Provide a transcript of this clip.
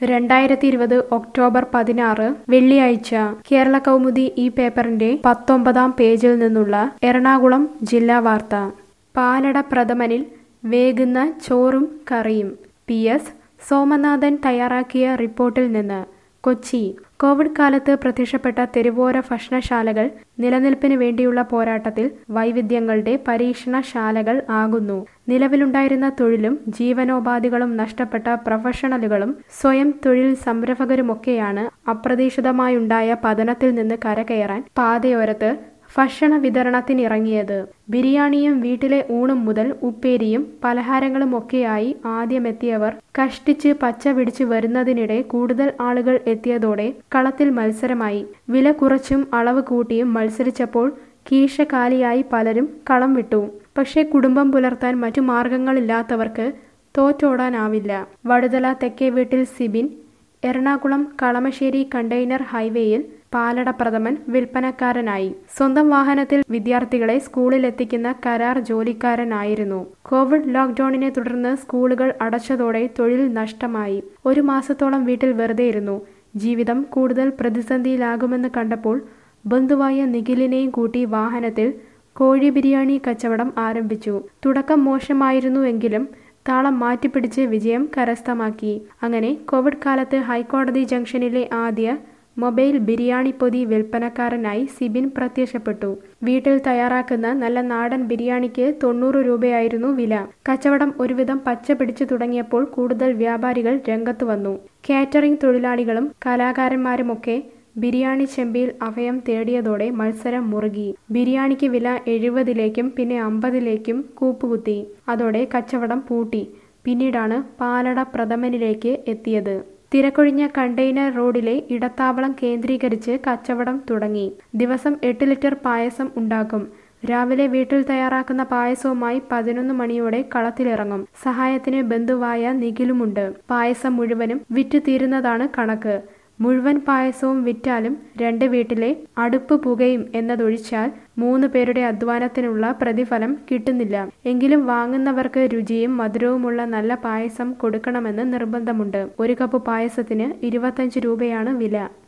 രണ്ടായിരത്തി ഇരുപത് ഒക്ടോബർ പതിനാറ് വെള്ളിയാഴ്ച കേരള കൗമുദി ഈ പേപ്പറിന്റെ പത്തൊമ്പതാം പേജിൽ നിന്നുള്ള എറണാകുളം ജില്ലാ വാർത്ത പാലട പ്രഥമനിൽ വേകുന്ന ചോറും കറിയും പി എസ് സോമനാഥൻ തയ്യാറാക്കിയ റിപ്പോർട്ടിൽ നിന്ന് കൊച്ചി കോവിഡ് കാലത്ത് പ്രത്യക്ഷപ്പെട്ട തെരുവോര ഭക്ഷണശാലകൾ നിലനിൽപ്പിന് വേണ്ടിയുള്ള പോരാട്ടത്തിൽ വൈവിധ്യങ്ങളുടെ പരീക്ഷണശാലകൾ ആകുന്നു നിലവിലുണ്ടായിരുന്ന തൊഴിലും ജീവനോപാധികളും നഷ്ടപ്പെട്ട പ്രൊഫഷണലുകളും സ്വയം തൊഴിൽ സംരംഭകരുമൊക്കെയാണ് അപ്രതീക്ഷിതമായുണ്ടായ പതനത്തിൽ നിന്ന് കരകയറാൻ പാതയോരത്ത് ഭക്ഷണ വിതരണത്തിനിറങ്ങിയത് ബിരിയാണിയും വീട്ടിലെ ഊണും മുതൽ ഉപ്പേരിയും പലഹാരങ്ങളും ഒക്കെയായി ആദ്യമെത്തിയവർ കഷ്ടിച്ച് പച്ച പിടിച്ച് വരുന്നതിനിടെ കൂടുതൽ ആളുകൾ എത്തിയതോടെ കളത്തിൽ മത്സരമായി വില കുറച്ചും അളവ് കൂട്ടിയും മത്സരിച്ചപ്പോൾ കീശ കാലിയായി പലരും കളം വിട്ടു പക്ഷേ കുടുംബം പുലർത്താൻ മറ്റു മാർഗങ്ങളില്ലാത്തവർക്ക് തോറ്റോടാനാവില്ല വടുതല തെക്കേ വീട്ടിൽ സിബിൻ എറണാകുളം കളമശ്ശേരി കണ്ടെയ്നർ ഹൈവേയിൽ പാലട പ്രഥമൻ വിൽപ്പനക്കാരനായി സ്വന്തം വാഹനത്തിൽ വിദ്യാർത്ഥികളെ സ്കൂളിലെത്തിക്കുന്ന കരാർ ജോലിക്കാരനായിരുന്നു കോവിഡ് ലോക്ക്ഡൌണിനെ തുടർന്ന് സ്കൂളുകൾ അടച്ചതോടെ തൊഴിൽ നഷ്ടമായി ഒരു മാസത്തോളം വീട്ടിൽ വെറുതെയിരുന്നു ജീവിതം കൂടുതൽ പ്രതിസന്ധിയിലാകുമെന്ന് കണ്ടപ്പോൾ ബന്ധുവായ നിഖിലിനെയും കൂട്ടി വാഹനത്തിൽ കോഴി ബിരിയാണി കച്ചവടം ആരംഭിച്ചു തുടക്കം മോശമായിരുന്നുവെങ്കിലും താളം മാറ്റിപ്പിടിച്ച് വിജയം കരസ്ഥമാക്കി അങ്ങനെ കോവിഡ് കാലത്ത് ഹൈക്കോടതി ജംഗ്ഷനിലെ ആദ്യ മൊബൈൽ ബിരിയാണി പൊതി വിൽപ്പനക്കാരനായി സിബിൻ പ്രത്യക്ഷപ്പെട്ടു വീട്ടിൽ തയ്യാറാക്കുന്ന നല്ല നാടൻ ബിരിയാണിക്ക് തൊണ്ണൂറ് രൂപയായിരുന്നു വില കച്ചവടം ഒരുവിധം പച്ച പിടിച്ചു തുടങ്ങിയപ്പോൾ കൂടുതൽ വ്യാപാരികൾ രംഗത്തു വന്നു കാറ്ററിംഗ് തൊഴിലാളികളും കലാകാരന്മാരുമൊക്കെ ബിരിയാണി ചെമ്പിയിൽ അഭയം തേടിയതോടെ മത്സരം മുറുകി ബിരിയാണിക്ക് വില എഴുപതിലേക്കും പിന്നെ അമ്പതിലേക്കും കൂപ്പുകുത്തി അതോടെ കച്ചവടം പൂട്ടി പിന്നീടാണ് പാലട പ്രഥമനിലേക്ക് എത്തിയത് തിരക്കൊഴിഞ്ഞ കണ്ടെയ്നർ റോഡിലെ ഇടത്താവളം കേന്ദ്രീകരിച്ച് കച്ചവടം തുടങ്ങി ദിവസം എട്ട് ലിറ്റർ പായസം ഉണ്ടാക്കും രാവിലെ വീട്ടിൽ തയ്യാറാക്കുന്ന പായസവുമായി പതിനൊന്ന് മണിയോടെ കളത്തിലിറങ്ങും സഹായത്തിന് ബന്ധുവായ നിഖിലുമുണ്ട് പായസം മുഴുവനും വിറ്റു തീരുന്നതാണ് കണക്ക് മുഴുവൻ പായസവും വിറ്റാലും രണ്ട് വീട്ടിലെ അടുപ്പ് പുകയും എന്നതൊഴിച്ചാൽ മൂന്ന് പേരുടെ അധ്വാനത്തിനുള്ള പ്രതിഫലം കിട്ടുന്നില്ല എങ്കിലും വാങ്ങുന്നവർക്ക് രുചിയും മധുരവുമുള്ള നല്ല പായസം കൊടുക്കണമെന്ന് നിർബന്ധമുണ്ട് ഒരു കപ്പ് പായസത്തിന് ഇരുപത്തഞ്ച് രൂപയാണ് വില